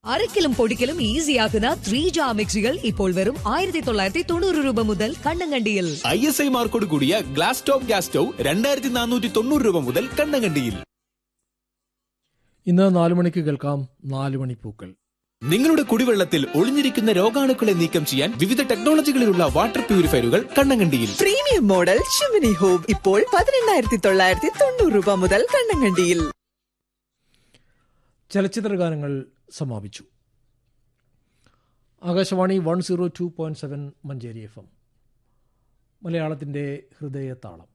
അരക്കലും പൊടിക്കലും ഈസിയാക്കുന്ന three ജാ മിക്സികൾ ഇപ്പോൾ വെറും ആയിരത്തി തൊള്ളായിരത്തി തൊണ്ണൂറ് രൂപ മുതൽ കണ്ണങ്കണ്ടിയിൽ ഐ എസ് ഐ മാർക്കോട് കൂടിയ ഗ്ലാസ് ടോപ്പ് ഗ്യാസ് സ്റ്റൗ രണ്ടായിരത്തി നാനൂറ്റി തൊണ്ണൂറ് രൂപ മുതൽ കണ്ണങ്കണ്ടിയിൽ ഇന്ന് നാലു മണിക്ക് കേൾക്കാം നാലു മണിപ്പൂക്കൾ നിങ്ങളുടെ കുടിവെള്ളത്തിൽ ഒളിഞ്ഞിരിക്കുന്ന രോഗാണുക്കളെ നീക്കം ചെയ്യാൻ വിവിധ ടെക്നോളജികളിലുള്ള വാട്ടർ പ്യൂരിഫയറുകൾ കണ്ണങ്കണ്ടിയിൽ പ്രീമിയം മോഡൽ ഷിമിനി ഹോം ഇപ്പോൾ പതിനെണ്ണായിരത്തി തൊള്ളായിരത്തി തൊണ്ണൂറ് രൂപ മുതൽ കണ്ണങ്കണ്ടിയിൽ ചലച്ചിത്ര ഗാനങ്ങൾ സമാപിച്ചു Akashvani one zero two point seven Manjeri F M മലയാളത്തിൻ്റെ ഹൃദയതാളം